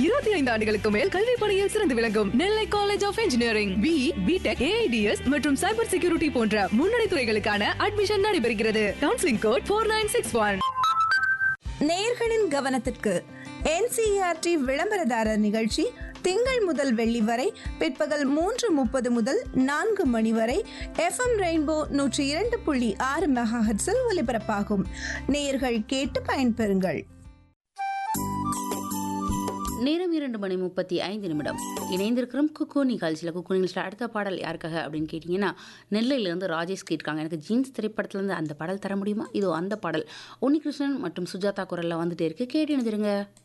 இருபத்தி ஐந்து ஆண்டுகளுக்கு மேல் கல்வி பணியில் சிறந்து விளங்கும் Nellai college of engineering B B Tech A I D S மற்றும் சைபர் செக்யூரிட்டி போன்ற முன்னணி துறைகளுக்கான அட்மிஷன் நடைபெறுகிறது counselling code four nine six one நேயர்களின் கவனத்திற்கு என்சிஆர்டி விளம்பரதாரர் நிகழ்ச்சி திங்கள் முதல் வெள்ளி வரை பிற்பகல் மூன்று முப்பது முதல் நான்கு மணி வரை எஃப்எம் ரெயின்போ நூற்றி இரண்டு புள்ளி ஆறு மெகாஹெட்ஸில் ஒலிபரப்பாகும் நேயர்கள் கேட்டு பயன்பெறுங்கள் நேரம் இரண்டு மணி முப்பத்தி ஐந்து நிமிடம் இணைந்திருக்கிறோம் குக்கு நிகழ்ச்சியில் குக்கு நிகழ்ச்சியில் அடுத்த பாடல் யாருக்காக அப்படின்னு கேட்டிங்கன்னா நெல்லையிலேருந்து ராஜேஷ் கேட்டிருக்காங்க எனக்கு ஜீன்ஸ் திரைப்படத்துலேருந்து அந்த பாடல் தர முடியுமா இதோ அந்த பாடல் உன்னிகிருஷ்ணன் மற்றும் சுஜாதா குரலில் வந்துட்டே இருக்கு கேட்டு எழுதிருங்க